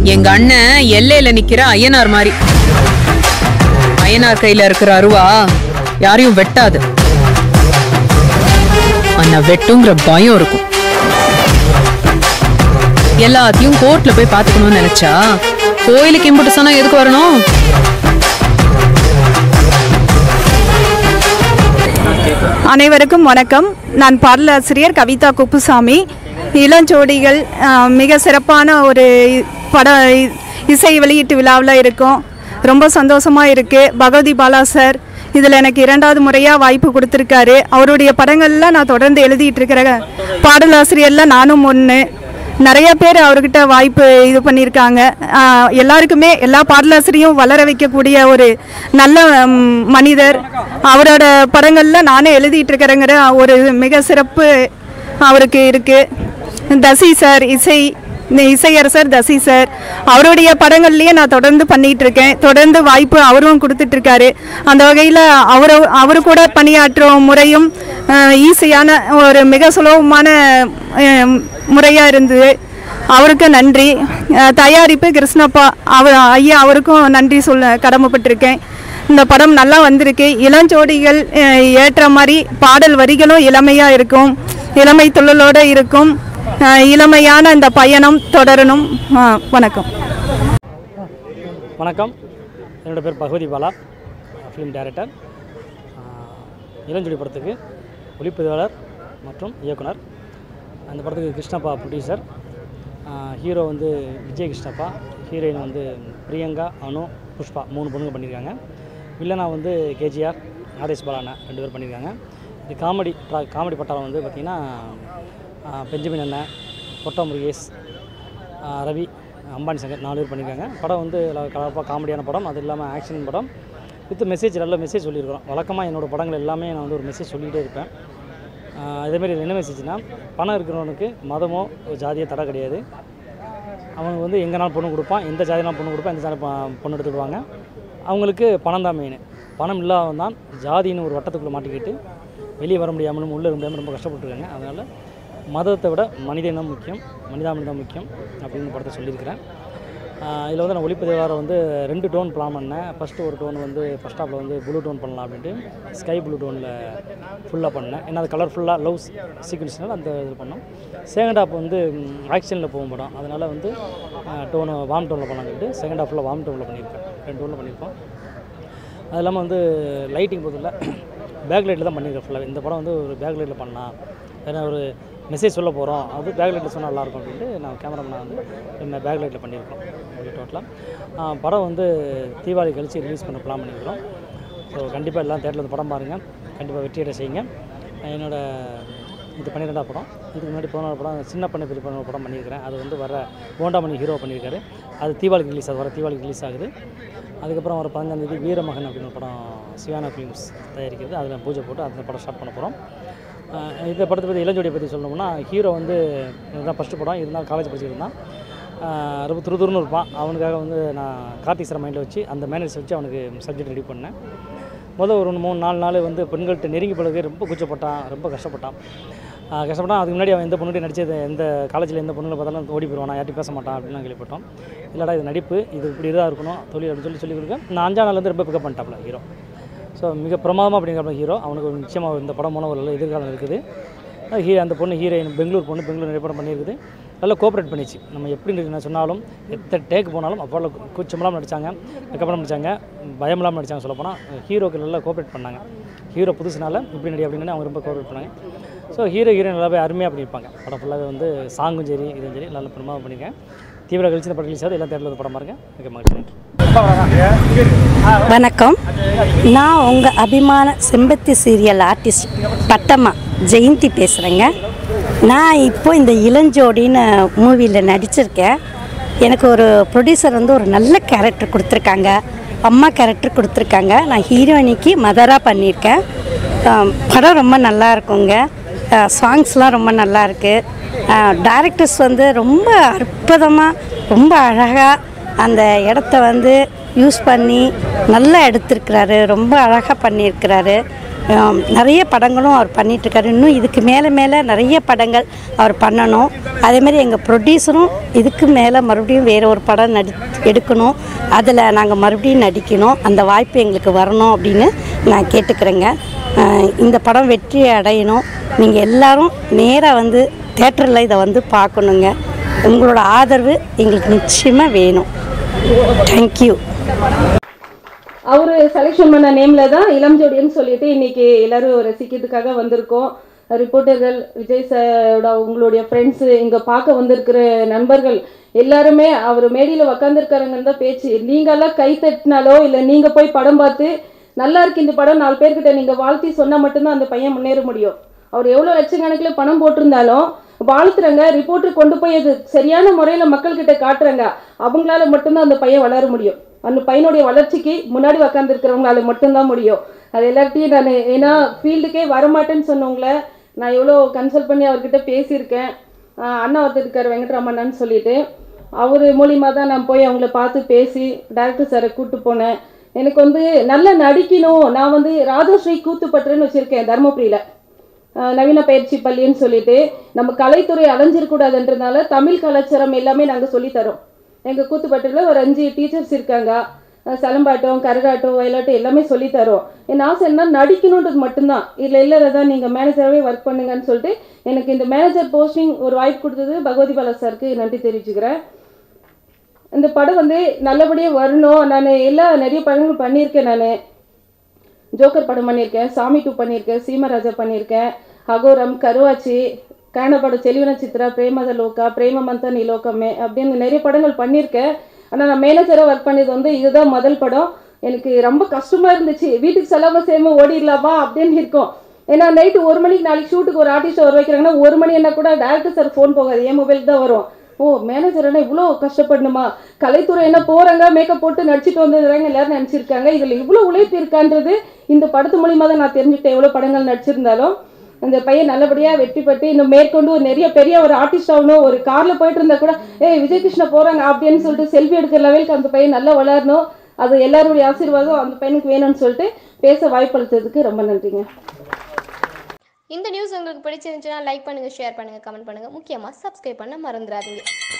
எங்க அண்ணன் எல்லையில நிக்கிற ஐயனார் மாதிரி ஐயனார் கையில இருக்கிற அருவா யாரையும் வெட்டாது ஆனா வெட்டுங்கிற பயம் இருக்கும் எல்லாத்தையும் கோர்ட்ல போய் பாத்துக்கணும்னு நினைச்சா கோயிலுக்கு இம்புட்டு சொன்னா எதுக்கு வரணும் அனைவருக்கும் வணக்கம் நான் பாடலாசிரியர் கவிதா குப்புசாமி இளஞ்சோடிகள் அஹ், மிக சிறப்பான ஒரு பட இ- இசை வெளியீட்டு விழாவில் இருக்கோம் ரொம்ப சந்தோஷமாக இருக்குது பகவதி பாலா சார் இதில் எனக்கு இரண்டாவது முறையாக வாய்ப்பு கொடுத்துருக்காரு அவருடைய படங்கள்லாம் நான் தொடர்ந்து எழுதிட்டு இருக்கிற பாடலாசிரியரில் நானும் ஒன்று நிறைய பேர் அவர்கிட்ட வாய்ப்பு இது பண்ணியிருக்காங்க ஆஹ் எல்லாருக்குமே எல்லா பாடலாசிரியும் வளர வைக்கக்கூடிய ஒரு நல்ல ம், மனிதர் அவரோட படங்களில் நானே எழுதிட்டு இருக்கிறேங்கிற ஒரு மிக சிறப்பு அவருக்கு இருக்குது தசி சார் இசை இந்த இசையரசர் தசி சார் அவருடைய படங்கள்லயே நான் தொடர்ந்து பண்ணிட்டு இருக்கேன் தொடர்ந்து வாய்ப்பு அவரும் கொடுத்துட்டு இருக்காரு அந்த வகையில் அவரு அவரு கூட பணியாற்றும் முறையும் ஈஸியான ஒரு மிக சுலபமான முறையாக இருந்தது அவருக்கு நன்றி அஹ், தயாரிப்பு கிருஷ்ணப்பா அவர் ஐயா அவருக்கும் நன்றி சொல்ல கடமைப்பட்டிருக்கேன் இந்த படம் நல்லா வந்திருக்கு இளஞ்சோடிகள் அஹ், ஏற்ற மாதிரி பாடல் வரிகளும் இளமையாக இருக்கும் இளமை துள்ளலோடு இருக்கும் அஹ், இளமையான இந்த பயணம் தொடரணும் அஹ், வணக்கம் வணக்கம் என்னோட பேர் பகவதி பாலா ஃபிலிம் டைரக்டர் இளஞ்சொடி படத்துக்கு ஒளிப்பதிவாளர் மற்றும் இயக்குனர் அந்த படத்துக்கு கிருஷ்ணப்பா ப்ரொடியூசர் ஹீரோ வந்து விஜய் கிருஷ்ணப்பா ஹீரோயின் வந்து பிரியங்கா அனு புஷ்பா மூணு பொண்ணுங்க பண்ணியிருக்காங்க வில்லனா வந்து கேஜிஆர் ஆதேஷ் பாலாண்ணா ரெண்டு பேர் பண்ணியிருக்காங்க இது காமெடி காமெடி பட்டாளம் வந்து பார்த்திங்கன்னா பெஞ்சமின் அண்ணன் பொட்டா முருகேஷ் ஆஹ் ரவி அம்பானி சங்கர் நாலு பேர் பண்ணியிருக்காங்க படம் வந்து கலப்பாக காமெடியான படம் அது இல்லாமல் ஆக்ஷன் படம் வித் மெசேஜ் நல்ல மெசேஜ் சொல்லியிருக்கிறோம் வழக்கமாக என்னோடய படங்கள் எல்லாமே நான் வந்து ஒரு மெசேஜ் சொல்லிகிட்டே இருப்பேன் ஆஹ் இதேமாரி என்ன மெசேஜ்னா பணம் இருக்கிறவனுக்கு மதமோ ஒரு ஜாதியோ தடை கிடையாது அவனுக்கு வந்து எங்கேனாலும் பொண்ணு கொடுப்பான் எந்த ஜாதினாலும் பொண்ணு கொடுப்பான் எந்த ஜாதி ப- பொண்ணு எடுத்துக்கிடுவாங்க அவங்களுக்கு பணம் தான் மெயின் பணம் இல்லாதவன் தான் ஜாதின்னு ஒரு வட்டத்துக்குள்ளே மாட்டிக்கிட்டு வெளியே வர முடியாமலும் உள்ளே வர முடியாமல் ரொம்ப கஷ்டப்பட்டுருக்காங்க அதனால் மதத்தை விட மனிதன் தான் முக்கியம் மனிதாபிமானம் தான் முக்கியம் அப்படின்னு படத்தை சொல்லியிருக்கிறேன் இதில் வந்து நான் ஒளிப்பதிவாளர் வந்து ரெண்டு டோன் பிளான் பண்ணேன் ஃபஸ்ட்டு ஒரு டோன் வந்து ஃபஸ்ட் ஹாப்பில் வந்து ப்ளூ டோன் பண்ணலாம் அப்படின்ட்டு ஸ்கை ப்ளூ டோனில் ஃபுல்லாக பண்ணேன் ஏன்னா அது கலர்ஃபுல்லாக லவ் சீக்வன்ஸ்னால அந்த இது பண்ணோம் செகண்ட் ஹாப் வந்து ஆக்ஷனில் போகும் படம் அதனால் வந்து டோனு வார்ம் டோனில் பண்ணலாம்னு சொல்லிட்டு செகண்ட் ஹாஃபில் வார்ம் டோனில் பண்ணியிருக்கேன் ரெண்டு டோனில் பண்ணியிருக்கோம் அது இல்லாமல் வந்து லைட்டிங் பொறுத்தல பேக் லைட்டில் தான் பண்ணியிருக்கேன் ஃபுல்லாக இந்த படம் வந்து ஒரு பேக் லைட்டில் பண்ணலாம் ஏன்னா ஒரு மெசேஜ் சொல்ல போகிறோம் அது பேக் லைட்டில் சொன்னால் நல்லாயிருக்கும் அப்படின்ட்டு நான் கேமராமேனை வந்து இந்த பேக் லைட்டில் பண்ணியிருக்கோம் அப்படி டோட்டலாக படம் வந்து தீபாவளி கழிச்சு ரிலீஸ் பண்ண பிளான் பண்ணியிருக்கிறோம் ஸோ கண்டிப்பாக எல்லாம் தேட்டரில் வந்து படம் பாருங்கள் கண்டிப்பாக வெற்றியடை செய்யுங்க என்னோட இது பன்னிரெண்டாம் படம் இதுக்கு முன்னாடி பதினோரு படம் சின்ன பண்ண பெரிய பண்ண படம் பண்ணியிருக்கிறேன் அது வந்து வர போண்டாமணி ஹீரோ பண்ணியிருக்காரு அது தீபாவளிக்கு ரிலீஸ் ஆகுது வர தீபாவளிக்கு ரிலீஸ் ஆகுது அதுக்கப்புறம் ஒரு பதினஞ்சாந்தேதி வீரமகன் அப்படின்னு ஒரு படம் சிவானா ஃபிலிம்ஸ் தயாரிக்கிறது அதில் பூஜை போட்டு அந்த படம் ஸ்டார்ட் பண்ண போகிறோம் இந்த படத்தை பற்றி இளஞ்சோடியை பற்றி சொல்லணும்னா ஹீரோ வந்து இதுதான் ஃபஸ்ட்டு படம் இருந்தாலும் காலேஜ் படிச்சுட்டு இருந்தான் ஆஹ் ரொம்ப துருதுருன்னு இருப்பான் அவனுக்காக வந்து நான் கார்த்திக் சார் மைண்டில் வச்சு அந்த மேனேஜ் வச்சு அவனுக்கு சப்ஜெக்ட் ரெடி பண்ணேன் முதல் ஒரு மூணு நாலு நாள் வந்து பெண்கள்கிட்ட நெருங்கி பழகி ரொம்ப கூச்சப்பட்டான் ரொம்ப கஷ்டப்பட்டான் ஆஹ் கஷ்டப்பட்டான் அதுக்கு முன்னாடி அவன் எந்த பொண்ணுகிட்ட நடிச்சது எந்த காலேஜில் எந்த பொண்ணுல பார்த்தாலும் ஓடி போயிடுவான் யார்ட்டையும் பேச மாட்டான் அப்படின்லாம் கேள்விப்பட்டோம் இல்லைடா இது நடிப்பு இது இப்படி இதாக இருக்கணும் தொழில் அப்படின்னு சொல்லி சொல்லி கொடுக்க நான் அஞ்சாம் நாள்லேருந்து ரொம்ப பிக்கப் பண்ணிட்டாப்ல ஹீரோ ஸோ மிக பிரமாதமாக அப்படிங்கிற ஹீரோ அவனுக்கு ஒரு நிச்சயமாக இந்த படம் மூலம் ஒரு நல்ல எதிர்காலம் இருக்குது அது ஹீ அந்த பொண்ணு ஹீரோயின் பெங்களூர் பொண்ணு பெங்களூர் நிறைய படம் பண்ணியிருக்குது நல்லா கோஆப்ரேட் பண்ணிச்சு நம்ம எப்படி நான் சொன்னாலும் எத்தனை டேக் போனாலும் அவ்வளோ கூச்சமெல்லாம் நடித்தாங்க அதுக்கப்புறம் நடித்தாங்க பயமில்லாமல் நடித்தாங்க சொல்லப்போனால் ஹீரோக்கு நல்லா கோஆப்ரேட் பண்ணாங்க ஹீரோ புதுசுனால இப்படி நடி அப்படின்னு அவங்க ரொம்ப கோஆப்ரேட் பண்ணாங்க ஸோ ஹீரோ ஹீரோயின் நல்லாவே அருமையாக பண்ணியிருப்பாங்க படம் ஃபுல்லாகவே வந்து சாங்கும் சரி இதுவும் சரி நல்ல பிரமாதம் பண்ணியிருக்கேன் தீவிர கழிச்சு இந்த படம் ரிலீஸ் ஆகுது எல்லாம் தேட்டரில் படம் பாருங்க மிக மகிழ்ச்சி நன்றி வணக்கம் நான் உங்கள் அபிமான செம்பத்தி சீரியல் ஆர்டிஸ்ட் பட்டம்மா ஜெயந்தி பேசுகிறேங்க நான் இப்போ இந்த இளஞ்சோடின்னு மூவியில் நடிச்சிருக்கேன் எனக்கு ஒரு ப்ரொடியூசர் வந்து ஒரு நல்ல கேரக்டர் கொடுத்துருக்காங்க அம்மா கேரக்டர் கொடுத்துருக்காங்க நான் ஹீரோயினிக்கு மதராக பண்ணியிருக்கேன் ஆம், படம் ரொம்ப நல்லா இருக்குங்க சாங்ஸ்லாம் ரொம்ப நல்லா இருக்குது டைரக்டர்ஸ் வந்து ரொம்ப அற்புதமாக ரொம்ப அழகாக அந்த இடத்த வந்து யூஸ் பண்ணி நல்லா எடுத்திருக்கிறாரு ரொம்ப அழகாக பண்ணியிருக்கிறாரு ஆம், நிறைய படங்களும் அவர் பண்ணிகிட்ருக்காரு இன்னும் இதுக்கு மேலே மேலே நிறைய படங்கள் அவர் பண்ணணும் அதேமாதிரி எங்கள் ப்ரொடியூசரும் இதுக்கு மேலே மறுபடியும் வேறு ஒரு படம் நடி எடுக்கணும் அதில் நாங்கள் மறுபடியும் நடிக்கணும் அந்த வாய்ப்பு எங்களுக்கு வரணும் அப்படின்னு நான் கேட்டுக்கிறேங்க அஹ், இந்த படம் வெற்றி அடையணும் நீங்கள் எல்லாரும் நேராக வந்து தேட்டரில் இதை வந்து பார்க்கணுங்க உங்களோட ஆதரவு எங்களுக்கு நிச்சயமாக வேணும் தேங்க்யூ அவரு செலெக்ஷன் பண்ண நேம்ல தான் இளம் ஜோடின்னு சொல்லிட்டு இன்னைக்கு எல்லாரும் ரசிக்கிறதுக்காக வந்திருக்கோம் ரிப்போர்ட்டர்கள் விஜய் சாரோட உங்களுடைய ஃப்ரெண்ட்ஸு இங்கே பார்க்க வந்திருக்கிற நண்பர்கள் எல்லாருமே அவர் மேடையில் உக்காந்துருக்காருங்கன்னு தான் பேச்சு நீங்கெல்லாம் கை தட்டினாலோ இல்லை நீங்கள் போய் படம் பார்த்து நல்லா இருக்கு இந்த படம் நாலு பேர்கிட்ட நீங்கள் வாழ்த்தி சொன்னால் மட்டும்தான் அந்த பையன் முன்னேற முடியும் அவர் எவ்வளோ லட்சக்கணக்கில் பணம் போட்டிருந்தாலும் வாழ்த்துறங்க ரிப்போர்ட்டர் கொண்டு போய் அது சரியான முறையில் மக்கள்கிட்ட காட்டுறாங்க அவங்களால மட்டும்தான் அந்த பையன் வளர முடியும் அந்த பையனுடைய வளர்ச்சிக்கு முன்னாடி உக்காந்துருக்கிறவங்களால மட்டும்தான் முடியும் அது எல்லார்ட்டையும் நான் ஏன்னா ஃபீல்டுக்கே வரமாட்டேன்னு சொன்னவங்கள நான் எவ்வளோ கன்சல்ட் பண்ணி அவர்கிட்ட பேசியிருக்கேன் ஆஹ் அண்ணா ஒருத்தர் இருக்கார் வெங்கட்ராமண்ணான்னு சொல்லிட்டு அவர் மூலியமாக தான் நான் போய் அவங்கள பார்த்து பேசி டேரக்டர் சாரை கூப்பிட்டு போனேன் எனக்கு வந்து நல்லா நடிக்கணும் நான் வந்து ராதாஸ்ரீ கூத்துப்பட்டுன்னு வச்சுருக்கேன் தருமபுரியில் ஆஹ் நவீன பயிற்சி பள்ளின்னு சொல்லிட்டு நம்ம கலைத்துறை அலைஞ்சிடக்கூடாதுன்றதுனால தமிழ் கலாச்சாரம் எல்லாமே நாங்கள் சொல்லித்தரோம் எங்கள் கூத்துப்பட்டில் ஒரு அஞ்சு டீச்சர்ஸ் இருக்காங்க ஆஹ் சிலம்பாட்டம் கரகாட்டம் வயலாட்டம் எல்லாமே சொல்லித்தரோம் என் ஆசை என்ன நடிக்கணுன்றது மட்டும்தான் இதில் இல்லை தான் நீங்கள் மேனேஜராகவே ஒர்க் பண்ணுங்கன்னு சொல்லிட்டு எனக்கு இந்த மேனேஜர் போஸ்டிங் ஒரு வாய்ப்பு கொடுத்தது பகவதி பாலா சாருக்கு நன்றி தெரிவிச்சுக்கிறேன் இந்த படம் வந்து நல்லபடியாக வரணும் நான் எல்லா நிறைய படங்கள் பண்ணியிருக்கேன் நான் ஜோக்கர் படம் பண்ணியிருக்கேன் சாமி டூ பண்ணியிருக்கேன் சீமராஜா பண்ணியிருக்கேன் அகோரம் கருவாச்சி கன்னட படம் செலிவன சித்ரா பிரேமத லோகா பிரேமமந்த நிலோகமே அப்படின்னு நிறைய படங்கள் பண்ணியிருக்கேன் ஆனால் நான் மேனேஜராக ஒர்க் பண்ணது வந்து இதுதான் முதல் படம் எனக்கு ரொம்ப கஷ்டமாக இருந்துச்சு வீட்டுக்கு செலவு சேம ஓடிடலாமா அப்படின்னு இருக்கும் ஏன்னா நைட்டு ஒரு மணிக்கு நாளைக்கு ஷூட்டுக்கு ஒரு ஆர்டிஸ்ட் வர வைக்கிறாங்கன்னா ஒரு மணி என்ன கூட டேரக்டர் சார் ஃபோன் போகாது என் மொபைல் தான் வரும் ஓ மேனேஜர் என்ன இவ்வளோ கஷ்டப்படணுமா கலைத்துறை என்ன போகிறாங்க மேக்கப் போட்டு நடிச்சிட்டு வந்துடுறாங்க எல்லாரும் நினச்சிருக்காங்க இதில் இவ்வளோ உழைப்பு இருக்கான்றது இந்த படத்து மூலியமா தான் நான் தெரிஞ்சுக்கிட்டேன் எவ்வளோ படங்கள் நடிச்சிருந்தாலும் அந்த பையன் நல்லபடியாக வெற்றி பெற்று இன்னும் மேற்கொண்டு ஒரு நிறைய பெரிய ஒரு ஆர்டிஸ்ட் ஆகணும் ஒரு காரில் போயிட்டு இருந்தா கூட ஏய் விஜய் கிருஷ்ணா போகிறாங்க அப்படின்னு சொல்லிட்டு செல்ஃபி எடுக்கிற லெவலுக்கு அந்த பையன் நல்லா வளரணும் அது எல்லாருடைய ஆசீர்வாதம் அந்த பையனுக்கு வேணும்னு சொல்லிட்டு பேச வாய்ப்பளித்ததுக்கு ரொம்ப நன்றிங்க இந்த நியூஸ் உங்களுக்கு பிடிச்சிருந்துச்சுன்னா லைக் பண்ணுங்கள் ஷேர் பண்ணுங்கள் கமெண்ட் பண்ணுங்கள் முக்கியமாக சப்ஸ்கிரைப் பண்ண மறந்துடாதீங்க